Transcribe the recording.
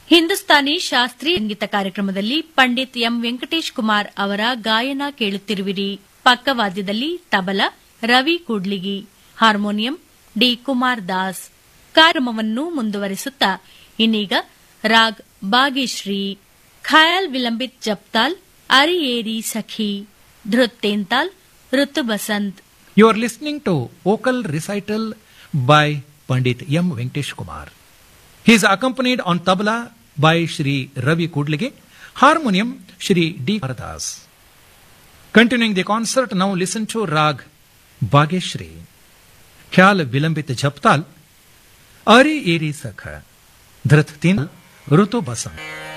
ಹಿಂದೂಸ್ತಾನಿ ಶಾಸ್ತ್ರೀಯ ಸಂಗೀತ ಕಾರ್ಯಕ್ರಮದಲ್ಲಿ ಪಂಡಿತ್ ಎಂ ವೆಂಕಟೇಶ್ ಕುಮಾರ್ ಅವರ ಗಾಯನ ಕೇಳುತ್ತಿರುವಿರಿ ಪಕ್ಕವಾದ್ಯದಲ್ಲಿ ತಬಲ ರವಿ ಕೂಡ್ಲಿಗಿ ಹಾರ್ಮೋನಿಯಂ ಡಿ ಕುಮಾರ್ ದಾಸ್ ಕಾರ್ಯಕ್ರಮವನ್ನು ಮುಂದುವರಿಸುತ್ತಾ ಇನ್ನೀಗ ರಾಗ್ ಬಾಗಿಶ್ರೀ ಖಯಾಲ್ ವಿಲಂಬಿತ್ ಜಪ್ತಾಲ್ ಅರಿಯೇರಿ ಸಖಿ ಧೃತ್ತೇಂತಾಲ್ ಋತು Basant You are listening to vocal recital by Pandit M. Venkatesh Kumar. He is accompanied on tabla by Shri Ravi Kudlige, harmonium Shri D. Paradas. Continuing the concert, now listen to Rag Bhageshri, Khyal Vilambit Jhaptal, Ari Eri Sakha, Dhrat Tin, Rutu Basant.